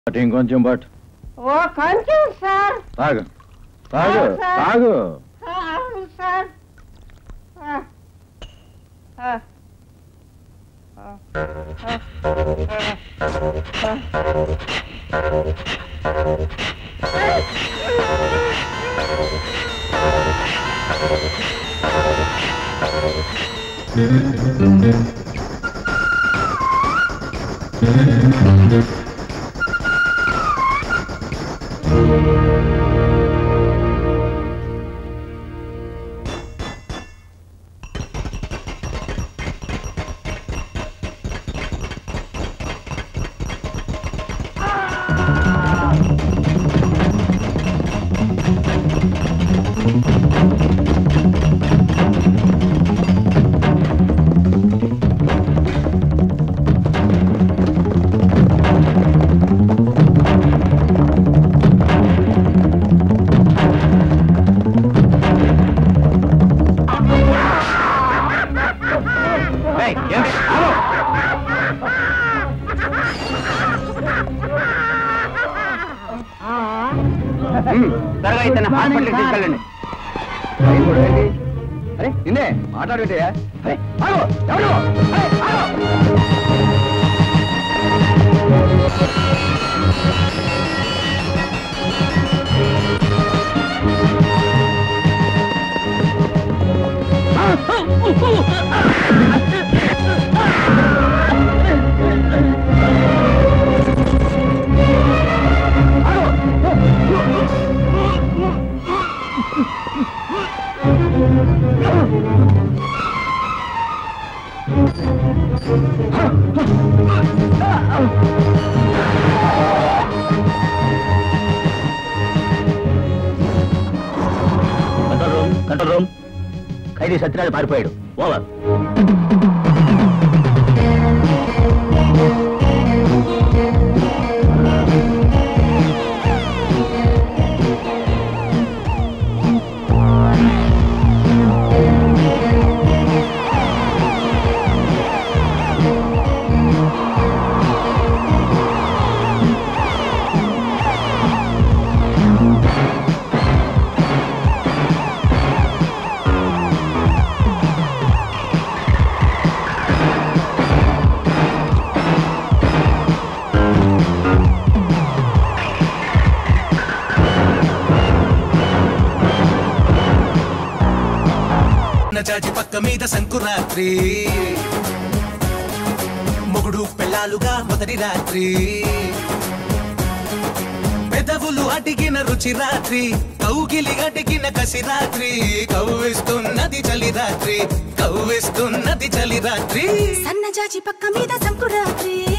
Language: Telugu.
బట్ ఇంకొంచెం బట్ ఓ కొంచెం సార్ తాగు తాగు అవును, సార్. తాగు ఆ, అవును సార్ ఆ, ఆ, ఆ, ఏయ్, ఏంటి? ఆగు! ఉమ్, త్వరగా ఇతను హాస్పిటల్కి తీసుకెళ్ళండి ఏయ్, ఇప్పుడు ఏంటి? అరే నిన్నే మాట్లాడుకుంటాయా అరే ఆగు ఎవరు అరే, ఆగు! కంట్రోల్ రూమ్ కంట్రోల్ రూమ్ ఖైదీ సత్యనారాయణ పారిపోయాడు ఓవర్ చాచి పక్క మీద సంకురాత్రి మొగుడు పెళ్ళాలుగా మొదటి రాత్రి పెదవులు అడిగిన రుచి రాత్రి కౌగిలి అడిగిన కసి రాత్రి కవ్విస్తున్నది చలి రాత్రి కవ్విస్తున్నది చలి రాత్రి సన్నజాజి పక్క మీద సంకురాత్రి